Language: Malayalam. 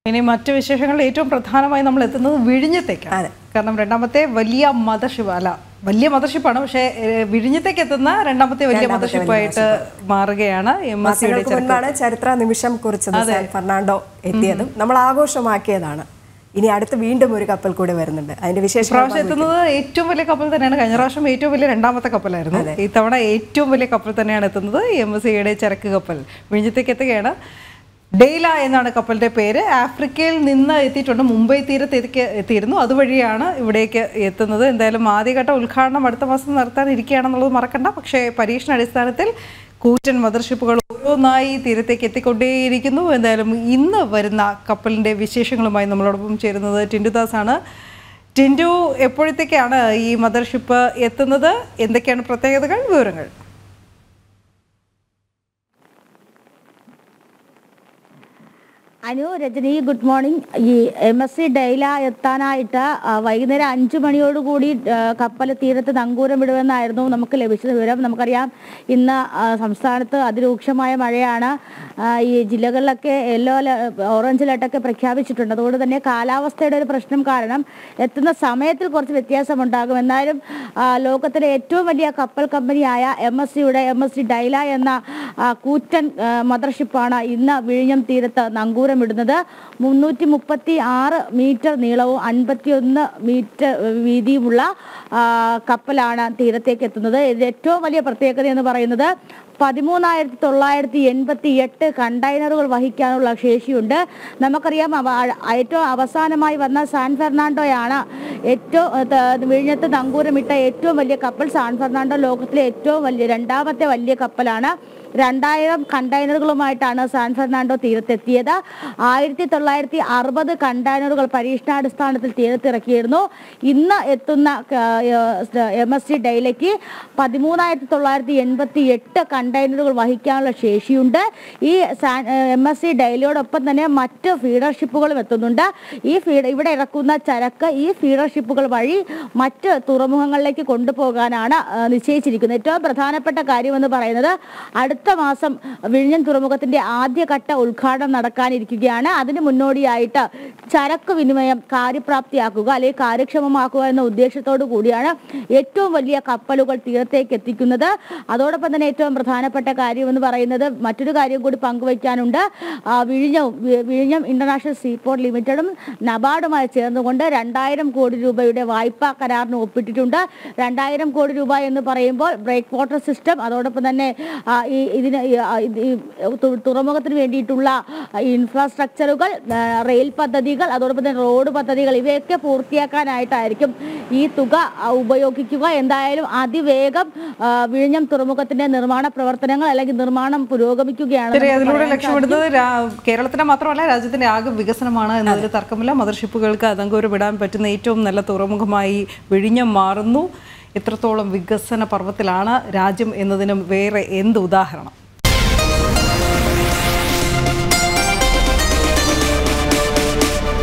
ഇനി മറ്റു വിശേഷങ്ങളിൽ ഏറ്റവും പ്രധാനമായി നമ്മൾ എത്തുന്നത് വിഴിഞ്ഞത്തേക്കാണ് അതെ. കാരണം രണ്ടാമത്തെ വലിയ മദർഷിപ്പ് അല്ല വലിയ മദർഷിപ്പാണ് പക്ഷേ ഏഹ്, വിഴിഞ്ഞത്തേക്ക് എത്തുന്ന രണ്ടാമത്തെ വലിയ രണ്ടാമത്തെ മദർഷിപ്പായിട്ട് മാറുകയാണ് എം എസ് സിയുടെ മാസങ്ങൾക്ക് മുൻപാണ് ചരിത്ര നിമിഷം കുറിച്ചത് സാൻ ഫെർണാണ്ടോ എത്തിയതും നമ്മൾ ആഘോഷമാക്കിയതാണ് ഇനി അടുത്ത് വീണ്ടും ഒരു കപ്പൽ കൂടി വരുന്നുണ്ട് അതിന്റെ വിശേഷം പ്രാവശ്യം എത്തുന്നത് ഏറ്റവും വലിയ കപ്പൽ തന്നെയാണ് കഴിഞ്ഞ പ്രാവശ്യം ഏറ്റവും വലിയ രണ്ടാമത്തെ കപ്പലായിരുന്നു ഇത്തവണ ഏറ്റവും വലിയ കപ്പൽ തന്നെയാണ് എത്തുന്നത് എം എസ് സിയുടെ ചരക്ക് കപ്പൽ വിഴിഞ്ഞത്തേക്ക് എത്തുകയാണ് ഡെയ്ല എന്നാണ് കപ്പലിന്റെ പേര് ആഫ്രിക്കയിൽ നിന്ന് എത്തിയിട്ടുണ്ട് മുംബൈ തീരത്ത് എത്തിക്ക് എത്തിയിരുന്നു അതുവഴിയാണ് ഇവിടേക്ക് എത്തുന്നത് എന്തായാലും ആദ്യഘട്ട ഉദ്ഘാടനം അടുത്ത മാസം നടത്താനിരിക്കുകയാണെന്നുള്ളത് മറക്കണ്ട പക്ഷേ പരീക്ഷണ അടിസ്ഥാനത്തിൽ കൂറ്റൻ മദർഷിപ്പുകൾ ഓരോന്നായി തീരത്തേക്ക് എത്തിക്കൊണ്ടേയിരിക്കുന്നു എന്തായാലും ഇന്ന് വരുന്ന കപ്പലിന്റെ വിശേഷങ്ങളുമായി നമ്മളോടൊപ്പം ചേരുന്നത് ടിൻഡുദാസ് ആണ് ടിൻഡു എപ്പോഴത്തേക്കാണ് ഈ മദർഷിപ്പ് എത്തുന്നത് എന്തൊക്കെയാണ് പ്രത്യേകതകൾ വിവരങ്ങൾ അനു രജനി ഗുഡ് മോർണിംഗ് ഈ എം എസ് സി ഡെയില എത്താനായിട്ട് ആ, വൈകുന്നേരം അഞ്ചു മണിയോടുകൂടി ആ, കപ്പൽ തീരത്ത് നങ്കൂരം വിടുമെന്നായിരുന്നു നമുക്ക് ലഭിച്ച വിവരം നമുക്കറിയാം ഇന്ന് ആ, സംസ്ഥാനത്ത് അതിരൂക്ഷമായ മഴയാണ് ആ, ഈ ജില്ലകളിലൊക്കെ യെല്ലോ ഓറഞ്ച് അലർട്ടൊക്കെ പ്രഖ്യാപിച്ചിട്ടുണ്ട് അതുകൊണ്ട് തന്നെ കാലാവസ്ഥയുടെ ഒരു പ്രശ്നം കാരണം എത്തുന്ന സമയത്തിൽ കുറച്ച് വ്യത്യാസമുണ്ടാകും എന്നാലും ആ, ലോകത്തിലെ ഏറ്റവും വലിയ കപ്പൽ കമ്പനിയായ എം എസ് സിയുടെ എം എസ് സി ഡൈല എന്ന ആ, കൂറ്റൻ ആ, മദർഷിപ്പാണ് ഇന്ന് വിഴിഞ്ഞം തീരത്ത് നങ്കൂരം ഇടുന്നത് മുന്നൂറ്റി മുപ്പത്തി ആറ് മീറ്റർ നീളവും അൻപത്തിയൊന്ന് മീറ്റർ വീതിയുമുള്ള ആ, കപ്പലാണ് തീരത്തേക്ക് എത്തുന്നത് ഇതിൽ ഏറ്റവും വലിയ പ്രത്യേകത എന്ന് പറയുന്നത് പതിമൂന്നായിരത്തി തൊള്ളായിരത്തി എൺപത്തി എട്ട് കണ്ടെയ്നറുകൾ വഹിക്കാനുള്ള ശേഷിയുണ്ട് നമുക്കറിയാം അവ- ഏറ്റവും അവസാനമായി വന്ന സാൻ ഫെർണാണ്ടോയാണ് ഏറ്റവും ഏ, ത- വിഴിഞ്ഞത്ത് നങ്കൂരമിട്ട ഏറ്റവും വലിയ കപ്പൽ സാൻ ഫെർണാണ്ടോ ലോകത്തിലെ ഏറ്റവും വലിയ രണ്ടാമത്തെ വലിയ കപ്പലാണ് രണ്ടായിരം കണ്ടെയ്നറുകളുമായിട്ടാണ് സാൻ ഫെർണാണ്ടോ തീരത്തെത്തിയത് ആയിരത്തി തൊള്ളായിരത്തി അറുപത് കണ്ടെയ്നറുകൾ പരീക്ഷണാടിസ്ഥാനത്തിൽ തീരത്തിറക്കിയിരുന്നു ഇന്ന് എത്തുന്ന എം എസ് സി ഡെയിലേക്ക് പതിമൂന്നായിരത്തി തൊള്ളായിരത്തി എൺപത്തി എട്ട് കണ്ടെയ്നറുകൾ വഹിക്കാനുള്ള ശേഷിയുണ്ട് ഈ എം എസ് സി ഡെയിലിയോടൊപ്പം തന്നെ മറ്റ് ഫീഡർ ഷിപ്പുകളും എത്തുന്നുണ്ട് ഈ ഫീഡ് ഇവിടെ ഇറക്കുന്ന ചരക്ക് ഈ ഫീഡർ ഷിപ്പുകൾ വഴി മറ്റ് തുറമുഖങ്ങളിലേക്ക് കൊണ്ടുപോകാനാണ് ആ, നിശ്ചയിച്ചിരിക്കുന്നത് ഏറ്റവും പ്രധാനപ്പെട്ട കാര്യമെന്ന് പറയുന്നത് അടുത്ത മാസം വിഴിഞ്ഞം തുറമുഖത്തിന്റെ ആദ്യഘട്ട ഉദ്ഘാടനം നടക്കാനിരിക്കുകയാണ് അതിന് മുന്നോടിയായിട്ട് ചരക്ക് വിനിമയം കാര്യപ്രാപ്തിയാക്കുക അല്ലെങ്കിൽ കാര്യക്ഷമമാക്കുക എന്ന ഉദ്ദേശത്തോടു കൂടിയാണ് ഏറ്റവും വലിയ കപ്പലുകൾ തീരത്തേക്ക് എത്തിക്കുന്നത് അതോടൊപ്പം തന്നെ ഏറ്റവും പ്രധാനപ്പെട്ട കാര്യം എന്ന് പറയുന്നത് മറ്റൊരു കാര്യം കൂടി പങ്കുവയ്ക്കാനുണ്ട് ആ, വിഴിഞ്ഞവും വി- വിഴിഞ്ഞം ഇന്റർനാഷണൽ സീപോർട്ട് ലിമിറ്റഡും നബാർഡുമായി ചേർന്നുകൊണ്ട് രണ്ടായിരം കോടി രൂപയുടെ വായ്പാ കരാറിന് ഒപ്പിട്ടിട്ടുണ്ട് രണ്ടായിരം കോടി രൂപ എന്ന് പറയുമ്പോൾ ബ്രേക്ക് വാട്ടർ സിസ്റ്റം അതോടൊപ്പം തന്നെ ആ, ഈ ഇതിന് ഈ, ആ, ഇത് ഈ തു- തുറമുഖത്തിന് വേണ്ടിയിട്ടുള്ള ഇൻഫ്രാസ്ട്രക്ചറുകൾ ആ, റെയിൽ പദ്ധതികൾ അതോടൊപ്പം തന്നെ റോഡ് പദ്ധതികൾ ഇവയൊക്കെ പൂർത്തിയാക്കാനായിട്ടായിരിക്കും ഈ തുക ആ, ഉപയോഗിക്കുക എന്തായാലും അതിവേഗം ആ, വിഴിഞ്ഞം തുറമുഖത്തിന്റെ നിർമ്മാണ പ്രവർത്തനങ്ങൾ അല്ലെങ്കിൽ നിർമ്മാണം പുരോഗമിക്കുകയാണ് ശരി നമുക്ക് അതിലൂടെ പറയാൻ ലക്ഷ്യമിടുന്നത് രാ- കേരളത്തിന്റെ മാത്രമല്ല രാജ്യത്തിന്റെ ആകെ വികസനമാണ് എന്നതിൽ തർക്കമില്ല മദർഷിപ്പുകൾക്ക് അതങ്കൂരം വിടാൻ പറ്റുന്ന ഏറ്റവും നല്ല തുറമുഖമായി വിഴിഞ്ഞം മാറുന്നു എത്രത്തോളം വികസന പർവ്വത്തിലാണ് രാജ്യം എന്നതിനും വേറെ എന്ത് ഉദാഹരണം